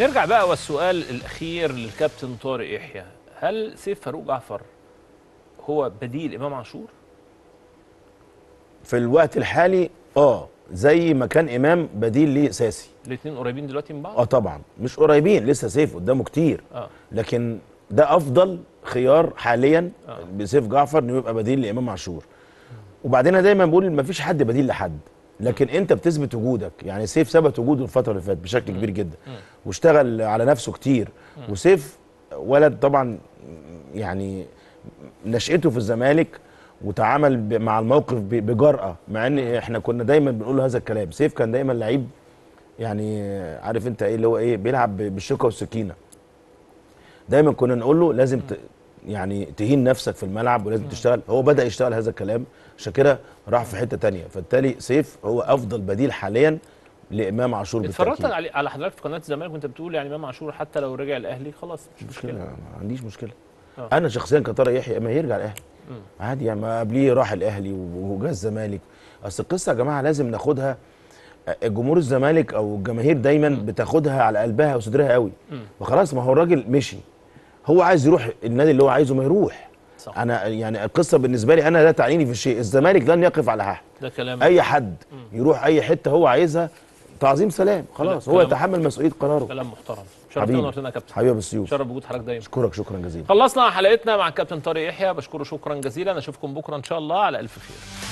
نرجع بقى والسؤال الاخير للكابتن طارق يحيى هل سيف فاروق جعفر هو بديل امام عاشور في الوقت الحالي اه زي ما كان امام بديل ليه اساسي الاثنين قريبين دلوقتي من بعض اه طبعا مش قريبين لسه سيف قدامه كتير اه لكن ده افضل خيار حاليا آه. بسيف جعفر انه يبقى بديل لامام عاشور وبعدين انا دايما بقول ما فيش حد بديل لحد لكن انت بتثبت وجودك يعني سيف ثبت وجوده الفتره اللي فاتت بشكل كبير جدا واشتغل على نفسه كتير وسيف ولد طبعا يعني نشأته في الزمالك وتعامل ب- مع الموقف ب- بجرأة مع ان احنا كنا دايما بنقول له هذا الكلام سيف كان دايما لعيب يعني عارف انت ايه اللي هو ايه بيلعب ب- بالشوكه والسكينه دايما كنا نقول له لازم ت... يعني تهين نفسك في الملعب ولازم تشتغل هو بدا يشتغل هذا الكلام عشان كده راح في حته تانية فبالتالي سيف هو افضل بديل حاليا لامام عاشور اتفرجت بالتاكيد على على حضرتك في قناه الزمالك وانت بتقول يعني امام عاشور حتى لو رجع الاهلي خلاص مش مشكله مشكله ما عنديش مشكله آه. انا شخصيا كطارق يحيى ما يرجع الاهلي عادي يعني ما قبليه راح الاهلي وجا الزمالك اصل القصه يا جماعه لازم ناخدها جمهور الزمالك او الجماهير دايما بتاخدها على قلبها وصدرها قوي وخلاص ما هو الراجل مشي هو عايز يروح النادي اللي هو عايزه ما يروح صح. انا يعني القصه بالنسبه لي انا لا تعنيني في شيء الزمالك لن يقف على حد ده كلام اي حد يروح اي حته هو عايزها تعظيم سلام خلاص هو كلام- يتحمل مسؤوليه قراره كلام محترم شرفتنا حبيبي ونورتنا يا كابتن حبيبي بالسيوف شرف بوجود حضرتك دايما اشكرك شكرا جزيلا خلصنا حلقتنا مع الكابتن طارق يحيى بشكره شكرا جزيلا اشوفكم بكره ان شاء الله على الف خير